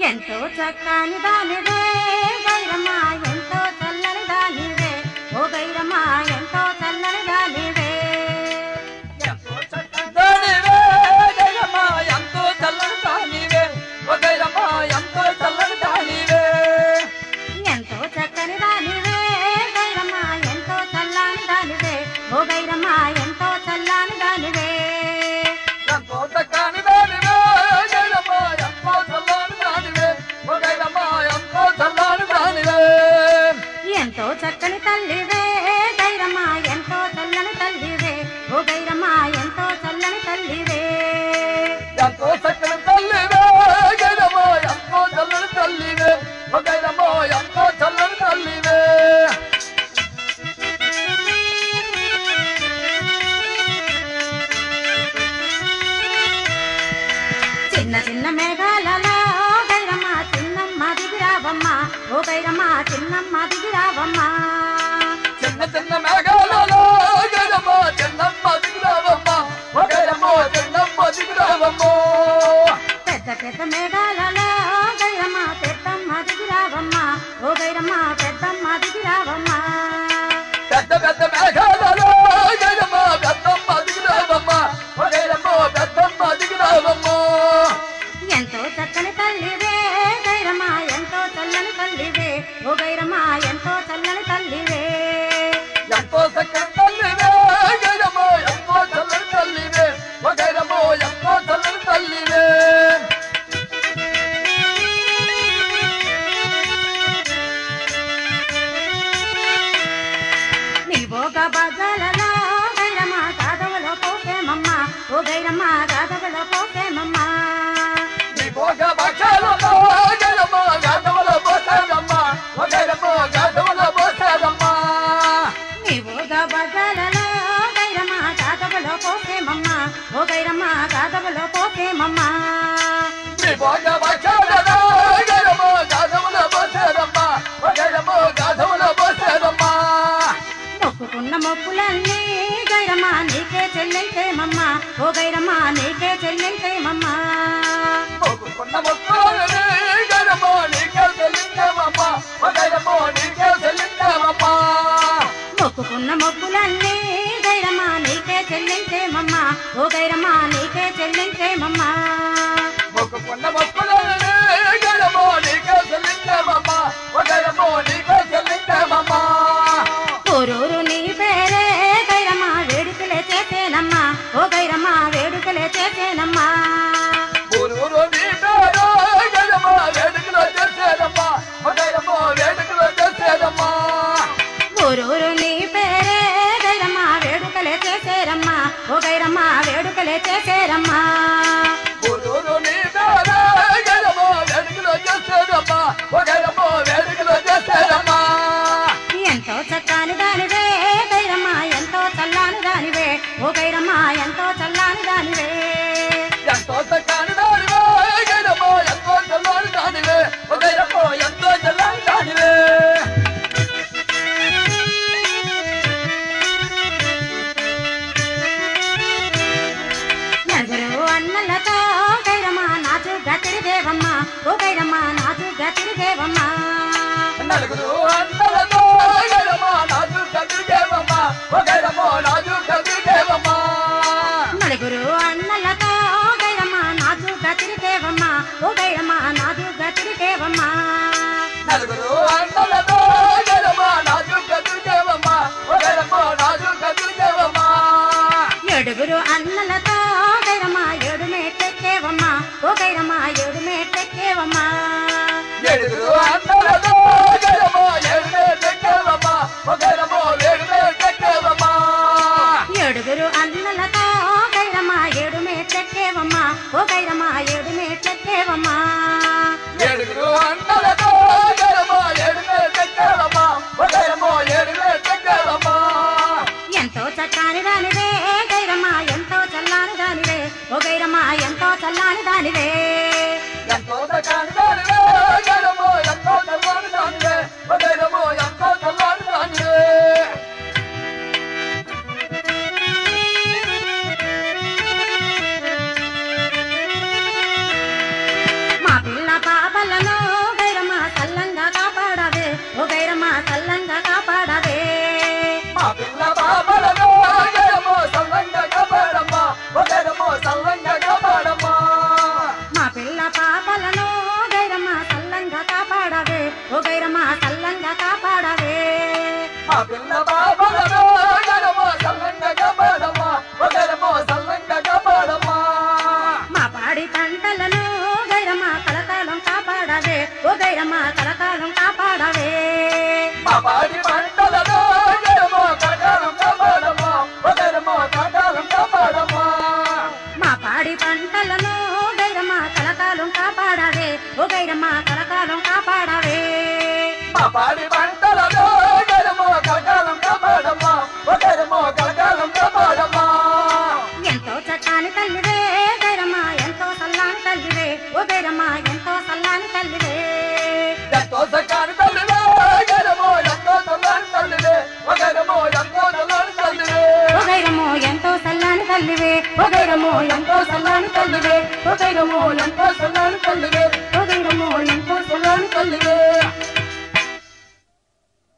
ఎంతో చక్కని దానివే గైరమ్మా ఎంతో చల్లని దానివే ఓ గైరమ్మా ఎంతో చల్లని దానివే ఎంతో చక్కని దానివే గైరమ్మ ఎంతో చల్లని దానివే ఓ గైరమ్మ ఎంతో చల్లని దానివే ఎంతో చక్కని దానివే గైరమ్మా ఎంతో చల్లని దానివే ఓ గైరమ్మా ఎంతో చల్లని దానివే ఎంతో చక్కని దానివే గైరమ్మ ఎంతో చల్లని దానివే ఓ గైరమ్మ ఎంతో చల్లని దానివే ఎంతో చక్కని తల్లివే గైరమ్మా ఎంతో చల్లని తల్లివే ఓ గైరమ్మా ఎంతో చల్లని తల్లివే ఎంతో చక్కని తల్లివే గైరమ్మ ఎంతో చల్లని తల్లివే ఓ గైరమ్మ ఎంతో చల్లని తల్లివే చిన్న చిన్న మేఘాలలో గైరమ్మ చిన్నమ్మ దిగిరావమ్మ ఓ గైరమ్మ చిన్నమ్మ దిగిరావమ్మ చిన్న చిన్న మేఘాలలో గైరమ్మ చిన్నమ్మ దిగురావమ్మ ఓ గైరమ్మ చిన్నమ్మ దిగురావమ్మ పెద్ద పెద్ద మేఘాలలో గైరమ్మ పెద్దమ్మ దిగిరావమ్మ ఓ గైరమ్మ పెద్దమ్మ దిగిరావమ్మ పెద్ద పెద్ద మేఘాలలో గైరమ్మ పెద్దమ్మ దిగురావమ్మ ఓ గైరమ్మ పెద్దమ్మ దిగురావమ్మ ఎంతో చక్కని తల్లివే గైరమ్మ ఎంతో చల్లని తల్లివే ఓ గైరమ్మ ఎంతో చల్లని తల్లివే ఎంతో చక్కని తల్లివే గైరమ్మ ఎంతో చల్లని తల్లివే ఓ గైరమ్మ ఎంతో చల్లని తల్లివే నీవోగ బజాలలో గైరమ్మ గాదవలో పోసేమమ్మ ఓ గైరమ్మ గాదవలో పోసేమమ్మ నీ భోగ భక్షాలలో గైరమ్మ గాధవల పోసాదమ్మ ఓ గైరమ్మ గాధవల పోసాదమ్మ నీవోగ బజాలలో గైరమ్మ గాదవలో పోసేమమ్మ ఓ గైరమ్మ గాదవలో పోసేమమ్మ నీ భోగ భక్షాలలో గైరమ్మ గాధవల పోసాదమ్మ ఓ గైరమ్మ గాధవల పోసాదమ్మ మొక్కుకున్న మొక్కులన్నీ గైరమ్మ నీకే చెల్లెంటేమమ్మ ఓ గైరమ్మ నీకే చెల్లెంటేమమ్మ మొక్కుకున్న మొక్కులని గైరమ్మ నీకే చెల్లించామమ్మ ఓ గైరమ్మ నీకే చెల్లించామమ్మ మొక్కుకున్న మొక్కులన్నీ గైరమ్మ నీకే చెల్లించేమమ్మ ఓ గైరమ్మ నీకే చెల్లించేమమ్మ మొక్కుకున్న మొక్కులని గైరమ్మ నీకే చెల్లించామమ్మ ఓ గైరమ్మ నీకే చెల్లించామమ్మ ఊరూరు నీ పేరే గైరమ్మ వేడుకలే చేసేనమ్మా ఓ గైరమ్మ వేడుకలే చేసేనమ్మా ఊరూరు నీ పేరు గైరమ్మ వేడుకలు చేసేదమ్మా ఓ గైరమ్మ వేడుకలు చేసేదమ్మా ఊరూరు నీ పేరే గైరమ్మ వేడుకలే చేసేరమ్మా ఓ గైరమ్మ వేడుకలే చేసేరమ్మా ఊరూరు నీ పేరు గైరమ్మ వేడుకలు చేసేదమ్మా ఓ గైరమ్మ వేడుకలు చేసేదమ్మా ఎంతో చక్కని దానివే గైరమ్మ ఎంతో చల్లాని దానివే ఓ గైరమ్మ ఎంతో చల్లాని దానివే ఎంతో చక్కని దానివే గైరమ్మ ఎంతో చల్లని దానివే ఓ గైరమ్మ ఎంతో చల్లని దానివే నలుగురు అన్నలతో గైరమ్మ నాచు గతిరి దేవమ్మ ఓ గైరమ్మ నాచు గతిరి దేవమ్మ నలుగురు అందరతో గైరమ్మ నాజు కదిరిగేవమ్మ ఓ గైరమ్మ నాజు కదిరిగేవమ్మ నలుగురు అన్నలతో గైరమ్మ నాచు గతిరి దేవమ్మ ఓ గైరమ్మ నాచు గతిరి దేవమ్మ నలుగురు అందరతో గైరమ్మ నాజు కదిరిగేవమ్మ ఓ గైరమ్మ నాజు కదిరిగేవమ్మ ఏడుగురు అన్నలతో గైరమ్మ ఏడు మేటెక్కేవమ్మ ఓ గైరమ్మ ఏడు మేటెక్కేవమ్మ ఏడుగురు అందరతో గైరమ్మ ఏడుమే తెక్కేవమ్మ ఓ గైరమ్మ ఏడుమే తెక్కేవమ్మ ఏడుగురు అన్నలతో గైరమ్మ ఏడు మేటెక్కేవమ్మ ఓ గైరమ్మ ఏడు మేటెక్కేవమ్మ ఏడుగురు అందరతో గైరమ్మ ఏడుమే తెక్కేవమ్మ ఓ గైరమ్మ ఏడుమే తెక్కేవమ్మ ఎంతో చక్కని దానివే గైరమ్మ ఎంతో చల్లాని దానివే ఓ గైరమ్మ ఎంతో చల్లాని దానివే ఎంతో చక్కని దానివే గైరమ్మ ఎంతో చల్లని దానివే ఓ గైరమ్మ ఎంతో చల్లని దానివే మా పిల్ల పాపలను పంటలను గైరమ్మ కలకాలం కాపాడవే ఓ గైరమ్మ కలకాలం కాపాడవే మా పాడి పంటలలో గైరమ్మో కలకాలం కాపాడమ్మా ఓ గైరమ్మో కలకాలం కాపాడమ్మా ఎంతో చక్కని తల్లివే గైరమ్మ ఎంతో సల్లాని తల్లివే ఓ గైరమ్మ ఎంతో సల్లాని తల్లివే ఎంతో సకాని తల్లివే గైరమ్మో ఎంతో చల్లని తల్లివే ఓ గైరమ్మో ఎంతో చల్లని తల్లివే ఓ గైరమ్మో ఎంతో సల్లాని తల్లివే ఓ గైరమ్మో ఎంతో సల్లాని తల్లివే ఓ గైరమ్మో ఎంతో సల్లాని తల్లివే